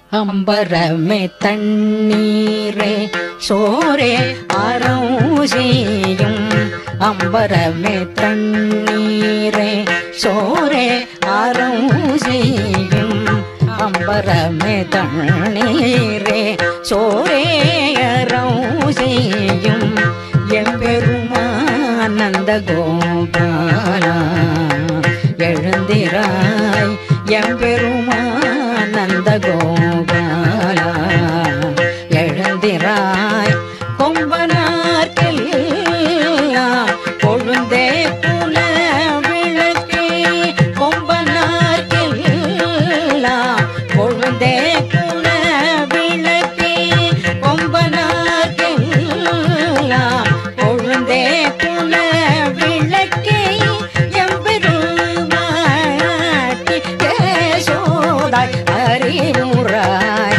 அம்பரமே தண்ணீரே சோரே அறவுசியும் அம்பரமே தண்ணீரே சோரே அறவுசியும் அம்பரமே தண்ணீரே சோரே அறவுசியும் எம்பெருமானந்த கோபாலா எழுந்திராய் எம்பெருமானந்த கோபாலா எழுந்திராய் கொம்பனார்க்கெல்லாம் கொழுந்தே புல விளக்கே கொம்பனார்க்கெல்லாம் கொழுந்தே புல விளக்கே கொம்பனார்க்கெல்லாம் கொழுந்தே புல விளக்கே எம்பெருமாட்டி கேசோதாய் அறிவுராய்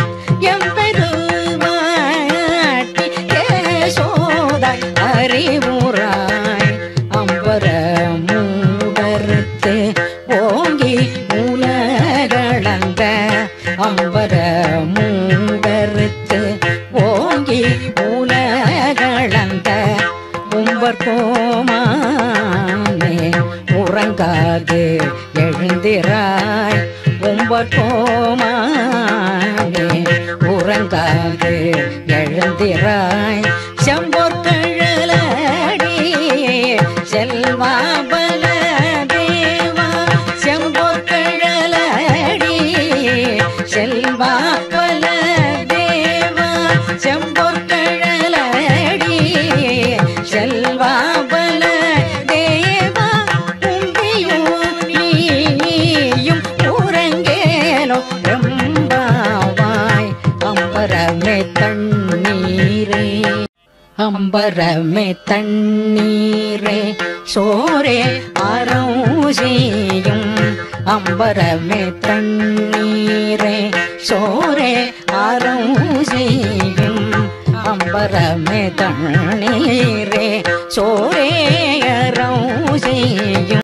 எம்பெருமாட்டி கேசோதாய் அறிவுராய் அம்பர மூடறுத்து ஓங்கி உலகளந்த அம்பர மூடறுத்து ஓங்கி உலகளந்த உம்பர் கோமானே உறங்காது எழுந்திராய் உம்பர் கோமானே உறங்காது எழுந்திராய் செம்பொற்கழலடி செல்வா பல தேவா செம்பொற்கழலடி செல்வா பல தேவா செம்பொற்கழலடி செல்வா பல தேவா உம்பியும் நீயும் உறங்கேனோ ரம்பாவாய் அம்பரமே தண்ணீரே அம்பரமே தண்ணீரே சோரே அறவுசியும் அம்பரமே தண்ணீரே சோரே அறவுசியும் அம்பரமே தண்ணீரே சோரே அறவுசியும்